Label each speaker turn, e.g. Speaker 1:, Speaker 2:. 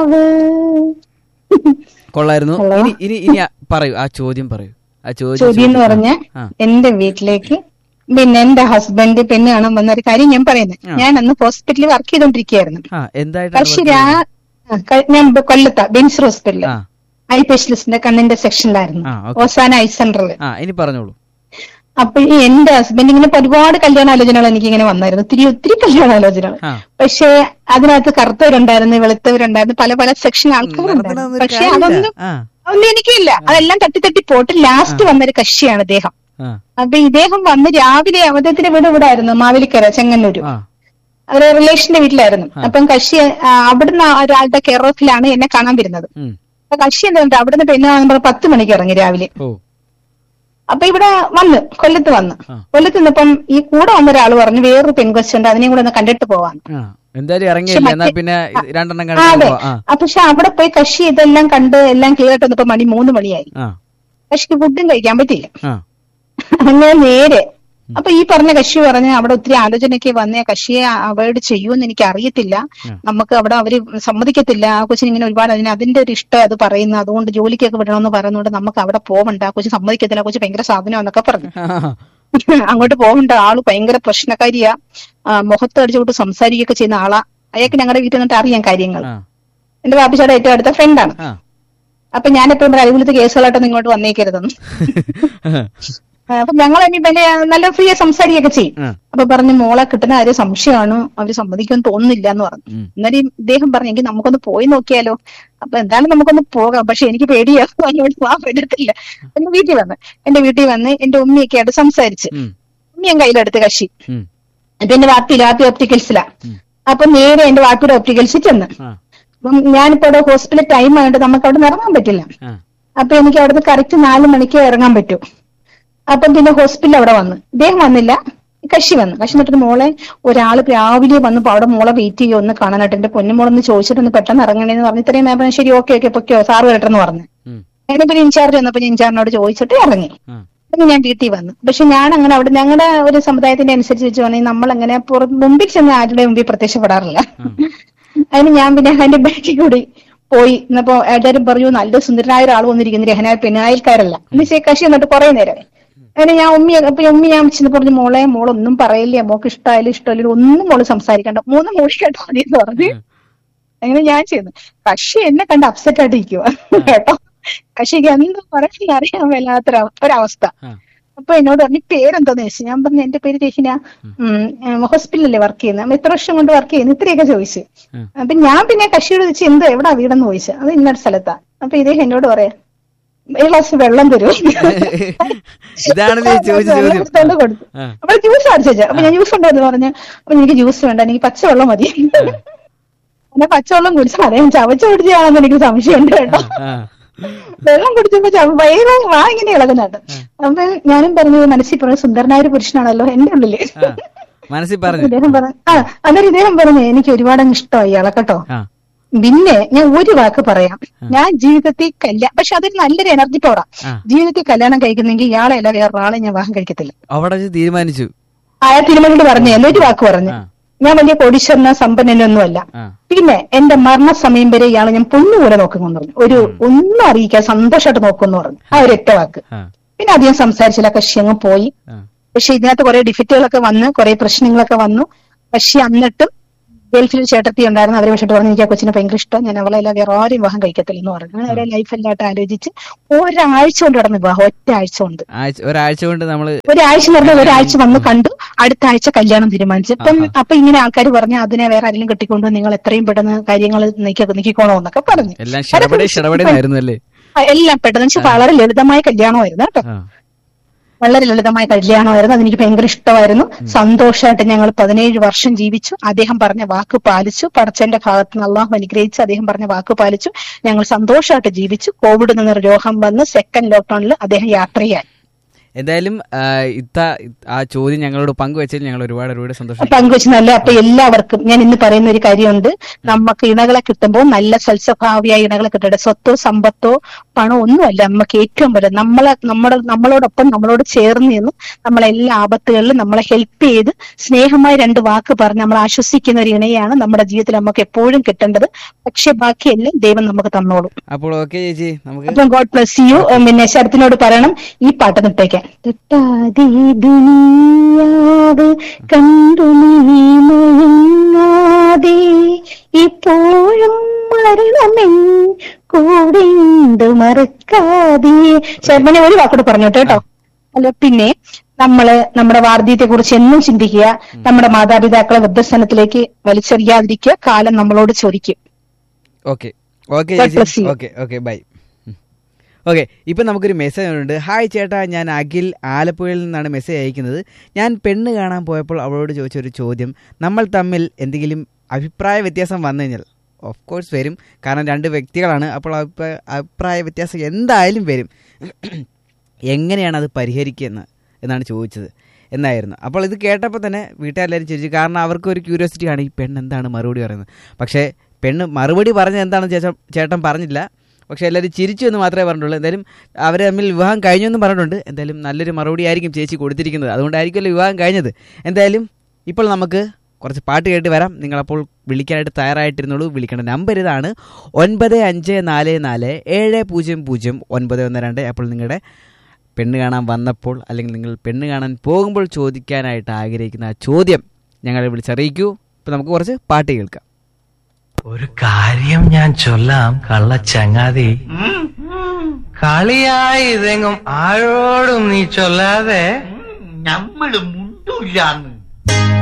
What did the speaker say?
Speaker 1: നിലാവ്
Speaker 2: കൊള്ളായിരുന്നു
Speaker 1: ഹലോ.
Speaker 2: ഇനി ഇനി ഇനി ആ- പറയൂ ആ ചോദ്യം പറയൂ ആ ചോദ്യം
Speaker 1: ചോദ്യം എന്ന്
Speaker 2: ചോദിക്കൂ.
Speaker 1: പറഞ്ഞ
Speaker 2: ആ.
Speaker 1: എന്റെ വീട്ടിലേക്ക് പിന്നെ എന്റെ ഹസ്ബൻഡ് പെണ്ണ് കാണാൻ വന്ന ഒരു കാര്യം ഞാൻ പറയുന്നത്
Speaker 2: ആ.
Speaker 1: ഞാൻ അന്ന് ഹോസ്പിറ്റലിൽ വർക്ക് ചെയ്തോണ്ടിരിക്കുകയായിരുന്നു
Speaker 2: ആ എന്തായിട്ടാണ്
Speaker 1: പക്ഷെ
Speaker 2: work
Speaker 1: രാ
Speaker 2: ചെയ്യുന്നത്?
Speaker 1: ആ, ക- ഞാൻ ബ- കൊല്ലത്ത ബെൻസ് ഹോസ്പിറ്റലിൽ
Speaker 2: ആ
Speaker 1: ഐ സ്പെഷ്യലിസ്റ്റിന്റെ കണ്ണിന്റെ സെക്ഷനിലായിരുന്നു
Speaker 2: ആ, ഓക്കേ.
Speaker 1: ഓസാന ഐ സെന്ററിൽ
Speaker 2: ആ ഇനി പറഞ്ഞോളൂ
Speaker 1: അപ്പൊ ഈ എന്റെ ഹസ്ബൻഡ് ഇങ്ങനെ ഒരുപാട് കല്യാണാലോചനകൾ എനിക്ക് ഇങ്ങനെ വന്നായിരുന്നു ഒത്തിരി ഒത്തിരി കല്യാണാലോചനകൾ
Speaker 2: ആ
Speaker 1: പക്ഷേ അതിനകത്ത് കറുത്തവരുണ്ടായിരുന്നു വെളുത്തവരുണ്ടായിരുന്നു പല പല സെക്ഷൻ ആൾക്കാരുണ്ടായിരുന്നു
Speaker 2: നടത്തണമെന്നൊരു
Speaker 1: പക്ഷെ
Speaker 2: കാര്യമില്ല.
Speaker 1: അതൊന്നും
Speaker 2: ആ
Speaker 1: ഒന്നും എനിക്കില്ല അതെല്ലാം തട്ടി തട്ടി പോട്ട് ലാസ്റ്റ് വന്നൊരു കക്ഷിയാണ് ഇദ്ദേഹം
Speaker 2: ആ
Speaker 1: അപ്പൊ ഇദ്ദേഹം വന്ന് രാവിലെ അദ്ദേഹത്തിന്റെ വീട് ഇവിടെ ആയിരുന്നു മാവേലിക്കര ചെങ്ങന്നൂര്
Speaker 2: ആ
Speaker 1: അവരെ റിലേഷന്റെ വീട്ടിലായിരുന്നു അപ്പം കക്ഷി ആ, അവിടുന്ന് ആ ഒരാളുടെ കെയർ ഓഫിലാണ് എന്നെ കാണാൻ വരുന്നത്
Speaker 2: ഉം.
Speaker 1: അപ്പൊ കക്ഷി എന്താ അവിടുന്ന് പെണ്ണ് കാണാൻ പറഞ്ഞ് പത്ത് മണിക്ക് ഇറങ്ങി രാവിലെ
Speaker 2: ഓ
Speaker 1: അപ്പൊ ഇവിടെ വന്ന് കൊല്ലത്ത് വന്ന്
Speaker 2: ആ.
Speaker 1: കൊല്ലത്ത് നിന്നപ്പം ഈ കൂടെ വന്ന ഒരാൾ പറഞ്ഞു വേറൊരു പെൺകൊച്ചുണ്ട് അതിനെയും കൂടെ ഒന്ന് കണ്ടിട്ട് പോവാൻ
Speaker 2: ആ എന്തായാലും ഇറങ്ങിയില്ല എന്നാ
Speaker 1: മറ്റേ-
Speaker 2: പിന്നെ ഇത് രണ്ടെണ്ണം
Speaker 1: ആ, അതെ
Speaker 2: കണ്ടു ആ
Speaker 1: ആ, പക്ഷെ അവിടെ പോയി കക്ഷി ഇതെല്ലാം കണ്ട് എല്ലാം ക്ലിയർ ആയിട്ട് വന്നപ്പോ മണി മൂന്ന് മണിയായി
Speaker 2: ആ
Speaker 1: കക്ഷിക്ക് ഫുഡും കഴിക്കാൻ പറ്റിയില്ല
Speaker 2: ആ
Speaker 1: അങ്ങനെ നേരെ അപ്പൊ ഈ പറഞ്ഞ കക്ഷി പറഞ്ഞ് അവിടെ ഒത്തിരി ആലോചനയ്ക്ക് വന്നേ കക്ഷിയെ അവോയ്ഡ് ചെയ്യുമെന്ന് എനിക്ക് അറിയത്തില്ല
Speaker 2: ഉം.
Speaker 1: നമുക്ക് അവിടെ അവര് സമ്മതിക്കത്തില്ല ആ കൊച്ചിന് ഇങ്ങനെ ഒരുപാട് അതിന് അതിന്റെ ഒരു ഇഷ്ടം അത് പറയുന്നു അതുകൊണ്ട് ജോലിക്കൊക്കെ വിടണമെന്ന് പറയുന്നതുകൊണ്ട് നമുക്ക് അവിടെ പോവണ്ട ആ കൊച്ചു സമ്മതിക്കത്തില്ല ആ കൊച്ചു ഭയങ്കര സാധനമാന്നൊക്കെ പറഞ്ഞു
Speaker 2: ആ,
Speaker 1: അങ്ങോട്ട് പോകണ്ട ആള് ഭയങ്കര പ്രശ്നക്കാരിയാ ആ, മുഖത്ത് അടിച്ചുകൊണ്ട് സംസാരിക്കുകയൊക്കെ ചെയ്യുന്ന ആളാ അയാൾക്ക് ഞങ്ങളുടെ വീട്ടിൽ നിന്നിട്ട് അറിയാം കാര്യങ്ങൾ
Speaker 2: ആ
Speaker 1: എന്റെ ബാപ്പിച്ചോടെ ഏറ്റവും അടുത്ത ഫ്രണ്ടാണ്
Speaker 2: ആ
Speaker 1: അപ്പൊ ഞാൻ എപ്പോഴും അടിപൊളിത്തെ കേസുകളായിട്ടൊന്നും ഇങ്ങോട്ട് വന്നേക്കരുതെന്ന് ആ, അപ്പൊ ഞങ്ങൾ ഇനി പിന്നെ നല്ല ഫ്രീ സംസാരിക്കുകയൊക്കെ ചെയ്യും
Speaker 2: ആ,
Speaker 1: അപ്പൊ പറഞ്ഞു മോളെ കിട്ടുന്ന കാര്യം സംശയമാണ് അവര് സമ്മതിക്കുമെന്ന് തോന്നുന്നില്ല എന്ന് പറഞ്ഞു
Speaker 2: ഉം.
Speaker 1: എന്നാലും ഇദ്ദേഹം പറഞ്ഞു എങ്കിൽ നമുക്കൊന്ന് പോയി നോക്കിയാലോ അപ്പൊ എന്തായാലും നമുക്കൊന്ന് പോകാം പക്ഷെ എനിക്ക് പേടിയാ അങ്ങോട്ട് പോകാൻ പറ്റത്തില്ല എന്റെ വീട്ടിൽ വന്ന് എന്റെ വീട്ടിൽ വന്ന് എന്റെ ഉമ്മയൊക്കെ ആയിട്ട് സംസാരിച്ച്
Speaker 2: ഉം,
Speaker 1: ഉമ്മയും കയ്യിലെടുത്ത് കക്ഷി
Speaker 2: ഉം,
Speaker 1: അപ്പൊ എന്റെ വാപ്പി ലാപ്പി ഒപ്റ്റിക്കൽസിലാ
Speaker 2: ഉം.
Speaker 1: അപ്പൊ നേരെ എന്റെ വാപ്പിയുടെ ഒപ്റ്റിക്കൽസിൽ ചെന്ന്
Speaker 2: ആ,
Speaker 1: അപ്പം ഞാനിപ്പോ അവിടെ ഹോസ്പിറ്റൽ ടൈം ആയതുകൊണ്ട് നമുക്ക് അവിടെ ഇറങ്ങാൻ പറ്റില്ല
Speaker 2: ആ,
Speaker 1: അപ്പൊ എനിക്ക് അവിടുന്ന് കറക്റ്റ് നാല് മണിക്ക് ഇറങ്ങാൻ പറ്റൂ അപ്പം പിന്നെ ഹോസ്പിറ്റലിൽ അവിടെ വന്ന് ഇദ്ദേഹം വന്നില്ല കശി വന്നു കശി എന്നിട്ട് മോളെ ഒരാൾ രാവിലെ വന്നപ്പോ അവിടെ മോളെ വെയിറ്റ് ചെയ്യുമോ ഒന്ന് കാണാനായിട്ട് എന്റെ പൊന്നുമോളൊന്ന് ചോദിച്ചിട്ടൊന്ന് പെട്ടെന്ന് ഇറങ്ങണേന്ന് പറഞ്ഞു ഇത്രയും ഞാൻ പറഞ്ഞു, ശരി ഓക്കെ ഓക്കെ പൊക്കോ സാറ് വരട്ടെന്ന് പറഞ്ഞു
Speaker 2: ഉം,
Speaker 1: അതിന് പിന്നെ ഇൻചാർജ് വന്നപ്പോ ഞാൻ ഇൻചാർജിനോട് ചോദിച്ചിട്ട് ഇറങ്ങി
Speaker 2: ആ,
Speaker 1: പിന്നെ ഞാൻ വീട്ടിൽ വന്നു പക്ഷെ ഞാൻ അങ്ങനെ അവിടെ ഞങ്ങളുടെ ഒരു സമുദായത്തിന്റെ അനുസരിച്ച് വെച്ചുവാണെങ്കിൽ നമ്മൾ അങ്ങനെ പുറ മുമ്പിൽ ചെന്ന് ആരുടെ മുമ്പിൽ പ്രത്യക്ഷപ്പെടാറില്ല അതിന് ഞാൻ പിന്നെ അതിന്റെ ബാക്കിൽ കൂടി പോയി എന്നപ്പോ എല്ലാവരും പറഞ്ഞു നല്ല സുന്ദരനായ ഒരാൾ വന്നിരിക്കുന്നു രഹനായ പെണ്ണായൽക്കാരല്ല എന്ന് വെച്ചാൽ കശി എന്നിട്ട് കുറെ നേരം അങ്ങനെ ഞാൻ ഉമ്മി അപ്പൊ ഉമ്മി ഞാൻ ചെന്ന് പറഞ്ഞു മോളെ മോളൊന്നും പറയില്ല മോക്ക് ഇഷ്ടമായാലും ഇഷ്ടമല്ല ഒന്നും മോള് സംസാരിക്കണ്ട മൂന്ന് മോളി കേട്ടോ മതി എന്ന് പറഞ്ഞു അങ്ങനെ ഞാൻ ചെയ്യുന്നു കക്ഷി എന്നെ കണ്ട് അപ്സെറ്റ് ആയിട്ട് ഇരിക്കുക കേട്ടോ കക്ഷിക്ക് എന്ത് പറയാൻ അറിയാൻ മേലാത്തൊരു ഒരവസ്ഥ
Speaker 2: ആ.
Speaker 1: അപ്പൊ എന്നോട് പറഞ്ഞു പേരെന്താന്ന് ചോദിച്ചു ഞാൻ പറഞ്ഞു എന്റെ പേര് രഹിന ഹോസ്പിറ്റലല്ലേ വർക്ക് ചെയ്യുന്നത് അപ്പൊ ഇത്ര വർഷം കൊണ്ട് വർക്ക് ചെയ്യുന്നു ഇത്രയൊക്കെ ചോദിച്ചു
Speaker 2: ഉം.
Speaker 1: അപ്പൊ ഞാൻ പിന്നെ കക്ഷിയോട് ചോദിച്ചു എന്ത് എവിടാ വീടെന്ന് ചോദിച്ചു അത് ഇന്നൊരു സ്ഥലത്താ അപ്പൊ ഇദ്ദേഹം എന്നോട് പറയാ ഒരു ഗ്ലാസ് വെള്ളം തരുമോ
Speaker 2: ഇതാണല്ലേ ചോദിച്ച
Speaker 1: വെള്ളം
Speaker 2: ചോദ്യം
Speaker 1: എടുത്തോണ്ട് കൊടുത്തു
Speaker 2: ആ,
Speaker 1: അപ്പൊ ജ്യൂസ് അടിച്ചു അപ്പൊ ഞാൻ ജ്യൂസ് ഉണ്ടോ എന്ന് പറഞ്ഞു അപ്പൊ എനിക്ക് ജ്യൂസ് വേണ്ട എനിക്ക് പച്ചവെള്ളം മതി അങ്ങനെ പച്ചവെള്ളം കുടിച്ചാൽ അദ്ദേഹം ചവച്ച് കുടിച്ചാണെന്ന് എനിക്ക് സംശയമുണ്ട് കേട്ടോ
Speaker 2: ആ,
Speaker 1: വെള്ളം കുടിച്ചപ്പോ ചവ- വയറ് വാ ഇങ്ങനെ ഇളകുന്നുണ്ട് അപ്പൊ ഞാനും പറഞ്ഞു മനസ്സിൽ പറഞ്ഞു സുന്ദരനായ ഒരു പുരുഷനാണല്ലോ എന്റെ ഉള്ളില്
Speaker 2: ആ. മനസ്സിൽ പറഞ്ഞു
Speaker 1: ഇദ്ദേഹം പറഞ്ഞു ആ അന്നേരം ഇദ്ദേഹം പറഞ്ഞു എനിക്ക് ഒരുപാട് അങ്ങ് ഇഷ്ടമായി ഇയാളെ കേട്ടോ
Speaker 2: ആ
Speaker 1: പിന്നെ ഞാൻ ഒരു വാക്ക് പറയാം ഞാൻ ജീവിതത്തിൽ കല്യാണം പക്ഷെ അതൊരു നല്ലൊരു എനർജി പവറാ
Speaker 2: ആ. ജീവിതത്തിൽ
Speaker 1: കല്യാണം കഴിക്കുന്നെങ്കിൽ ഇയാളെ അല്ല വേറൊരാളെ ഞാൻ വിവാഹം കഴിക്കത്തില്ല
Speaker 2: അവിടെ വെച്ച് തീരുമാനിച്ചു
Speaker 1: അയാൾ തിരുമലയോട് പറഞ്ഞു എന്നൊരു വാക്ക് പറഞ്ഞു
Speaker 2: ആ.
Speaker 1: ഞാൻ വലിയ കോടീശ്വരനോ സമ്പന്നനൊന്നും അല്ല
Speaker 2: ആ
Speaker 1: പിന്നെ എന്റെ മരണസമയം വരെ ഇയാളെ ഞാൻ പൊന്നുപോലെ നോക്കുമെന്ന് പറഞ്ഞു ഒരു ഒന്നും അറിയിക്കാൻ സന്തോഷമായിട്ട് നോക്കുമെന്ന് പറഞ്ഞു ആ ഒരു ഒറ്റ വാക്ക്
Speaker 2: ആ
Speaker 1: പിന്നെ അധികം സംസാരിച്ചില്ല കക്ഷി അങ്ങ് പോയി
Speaker 2: ആ
Speaker 1: പക്ഷെ ഇതിനകത്ത് കുറെ ഡിഫിറ്റുകളൊക്കെ വന്ന് കുറെ പ്രശ്നങ്ങളൊക്കെ വന്നു പക്ഷെ എന്നിട്ടും ഗൾഫിൽ ചേട്ടത്തി ഉണ്ടായിരുന്നു അവരെ വിളിച്ചിട്ട് പറഞ്ഞു എനിക്ക് ആ കൊച്ചിനെ ഭയങ്കര ഇഷ്ടം ഞാൻ അവളെ എല്ലാം വേറെ ആരും വിവാഹം കഴിക്കത്തില്ല എന്ന് പറഞ്ഞു അങ്ങനെ അവരെ ലൈഫ് എല്ലായിട്ട് ആലോചിച്ച് ഒരാഴ്ച കൊണ്ട് നടന്നു വിവാഹം ഒറ്റ ആഴ്ച കൊണ്ട്
Speaker 2: ആഴ്ച ഒരാഴ്ച കൊണ്ട് നമ്മള്
Speaker 1: ഒരാഴ്ച നടന്ന ഒരാഴ്ച വന്ന് കണ്ടു അടുത്ത ആഴ്ച കല്യാണം തീരുമാനിച്ചു ഇപ്പം
Speaker 2: ആഹാ.
Speaker 1: അപ്പൊ ഇങ്ങനെ ആൾക്കാർ പറഞ്ഞു അതിനെ വേറെ ആരെങ്കിലും കെട്ടിക്കൊണ്ട് നിങ്ങൾ എത്രയും പെട്ടെന്ന് കാര്യങ്ങൾ നീക്കിക്കോണോ എന്നൊക്കെ പറഞ്ഞു
Speaker 2: എല്ലാം ഷടപടെ ഷടപടെ ആയിരുന്നു അല്ലേ
Speaker 1: ആ, എല്ലാം പെട്ടെന്ന് വെച്ചാൽ വളരെ ലളിതമായ കല്യാണമായിരുന്നു കേട്ടോ
Speaker 2: ആ
Speaker 1: വളരെ ലളിതമായ കല്യാണമായിരുന്നു അതെനിക്ക് ഭയങ്കര ഇഷ്ടമായിരുന്നു സന്തോഷമായിട്ട് ഞങ്ങൾ പതിനേഴ് വർഷം ജീവിച്ചു അദ്ദേഹം പറഞ്ഞ വാക്ക് പാലിച്ചു പടച്ചന്റെ ഭാഗത്ത് നിന്ന് അള്ളാഹു അനുഗ്രഹിച്ച് അദ്ദേഹം പറഞ്ഞ വാക്ക് പാലിച്ചു ഞങ്ങൾ സന്തോഷമായിട്ട് ജീവിച്ചു കോവിഡ് നിന്ന് രോഗം വന്ന് സെക്കൻഡ് ലോക്ക്ഡൌണിൽ അദ്ദേഹം യാത്രയായി
Speaker 2: എന്തായാലും ആ, ഇത്ത ആ ചോദ്യം ഞങ്ങളോട് പങ്കുവച്ചതിൽ ഞങ്ങൾ ഒരുപാട് ഒരുപാട് സന്തോഷം
Speaker 1: പങ്കുവെച്ചതല്ല അപ്പൊ എല്ലാവർക്കും ഞാൻ ഇന്ന് പറയുന്ന ഒരു കാര്യമുണ്ട് നമുക്ക് ഇണകളെ കിട്ടുമ്പോൾ നല്ല സൽസ്വഭാവിയായ ഇണകളെ കിട്ടട്ടെ സ്വത്തോ സമ്പത്തോ പണോ ഒന്നുമല്ല നമുക്ക് ഏറ്റവും വലുത് നമ്മളെ നമ്മുടെ നമ്മളോടൊപ്പം നമ്മളോട് ചേർന്ന് നിന്ന് നമ്മളെ എല്ലാ ആപത്തുകളിലും നമ്മളെ ഹെൽപ്പ് ചെയ്ത് സ്നേഹമായി രണ്ട് വാക്ക് പറഞ്ഞ് നമ്മൾ ആശ്വസിക്കുന്ന ഒരു ഇണയാണ് നമ്മുടെ ജീവിതത്തിൽ നമുക്ക് എപ്പോഴും കിട്ടേണ്ടത് പക്ഷെ ബാക്കിയെല്ലാം ദൈവം നമുക്ക് തന്നോളും
Speaker 2: അപ്പോൾ ഓക്കെ ചേച്ചി നമുക്ക്
Speaker 1: അപ്പം ഗോഡ് പ്ലസ് യു പിന്നെ ശരത്തിനോട് പറയണം ഈ പാട്ട് നിട്ടേക്കാൻ തൊട്ടാതെ ദുനിയാവ് കണ്ടു നീ മയങ്ങാതെ ഇപ്പോഴും മരണമെൻ കൂടെന്ത് മറക്കാതെ ശർമ്മനെ ഒരു വാക്കൂടെ പറഞ്ഞോട്ടെ കേട്ടോ അല്ല പിന്നെ നമ്മള് നമ്മുടെ വാർദ്ധക്യത്തെ കുറിച്ച് എന്നും ചിന്തിക്കുക നമ്മുടെ മാതാപിതാക്കളെ വൃദ്ധസ്ഥാനത്തിലേക്ക് വലിച്ചെറിയാതിരിക്കുക കാലം നമ്മളോട് ചോദിക്കും
Speaker 2: ഓക്കെ ഓക്കെ
Speaker 1: God bless
Speaker 2: ചേച്ചി
Speaker 1: you.
Speaker 2: Okay okay bye okay ഇപ്പം നമുക്കൊരു മെസ്സേജ് ഉണ്ട് ഹായ് ചേട്ടാ ഞാൻ അഖിൽ ആലപ്പുഴയിൽ നിന്നാണ് മെസ്സേജ് അയക്കുന്നത് ഞാൻ പെണ്ണ് കാണാൻ പോയപ്പോൾ അവളോട് ചോദിച്ച ഒരു ചോദ്യം നമ്മൾ തമ്മിൽ എന്തെങ്കിലും അഭിപ്രായ വ്യത്യാസം വന്നു കഴിഞ്ഞാൽ ഓഫ് കോഴ്സ് വരും കാരണം രണ്ട് വ്യക്തികളാണ് അപ്പോൾ അഭിപ്രായ അഭിപ്രായ വ്യത്യാസം എന്തായാലും വരും എങ്ങനെയാണ് അത് പരിഹരിക്കുന്നത് എന്നാണ് ചോദിച്ചത് എന്നായിരുന്നു അപ്പോൾ ഇത് കേട്ടപ്പോൾ തന്നെ വീട്ടുകാരെല്ലാവരും ചിരിച്ചു കാരണം അവർക്ക് ഒരു ക്യൂരിയോസിറ്റി ആണ് ഈ പെണ്ണ് എന്താണ് മറുപടി പറയുന്നത് പക്ഷേ പെണ്ണ് മറുപടി പറഞ്ഞത് എന്താണെന്ന് ചേച്ചൻ ചേട്ടൻ പറഞ്ഞില്ല പക്ഷേ എല്ലാവരും ചിരിച്ചു എന്ന് മാത്രമേ പറഞ്ഞിട്ടുള്ളൂ എന്തായാലും അവർ തമ്മിൽ വിവാഹം കഴിഞ്ഞു എന്ന് പറഞ്ഞിട്ടുണ്ട് എന്തായാലും നല്ലൊരു മറുപടി ആയിരിക്കും ചേച്ചി കൊടുത്തിരിക്കുന്നത് അതുകൊണ്ടായിരിക്കുമല്ലോ വിവാഹം കഴിഞ്ഞത് എന്തായാലും ഇപ്പോൾ നമുക്ക് കുറച്ച് പാട്ട് കേട്ട് വരാം നിങ്ങളപ്പോൾ വിളിക്കാനായിട്ട് തയ്യാറായിട്ടിരുന്നുള്ളൂ വിളിക്കേണ്ട നമ്പർ ഇതാണ് ഒൻപത് അഞ്ച് നാല് നാല് ഏഴ് പൂജ്യം പൂജ്യം ഒൻപത് ഒന്ന് രണ്ട് അപ്പോൾ നിങ്ങളുടെ പെണ്ണ് കാണാൻ വന്നപ്പോൾ അല്ലെങ്കിൽ നിങ്ങൾ പെണ്ണ് കാണാൻ പോകുമ്പോൾ ചോദിക്കാനായിട്ട് ആഗ്രഹിക്കുന്ന ആ ചോദ്യം ഞങ്ങളെ വിളിച്ചറിയിക്കൂ ഇപ്പോൾ നമുക്ക് കുറച്ച് പാട്ട് കേൾക്കാം
Speaker 3: ഒരു കാര്യം ഞാൻ ചൊല്ലാം കള്ള ചങ്ങാതി കളിയായി ഇതെങ്ങും ആരോടും നീ ചൊല്ലാതെ
Speaker 4: നമ്മള് മുണ്ടൂല്ലാന്ന്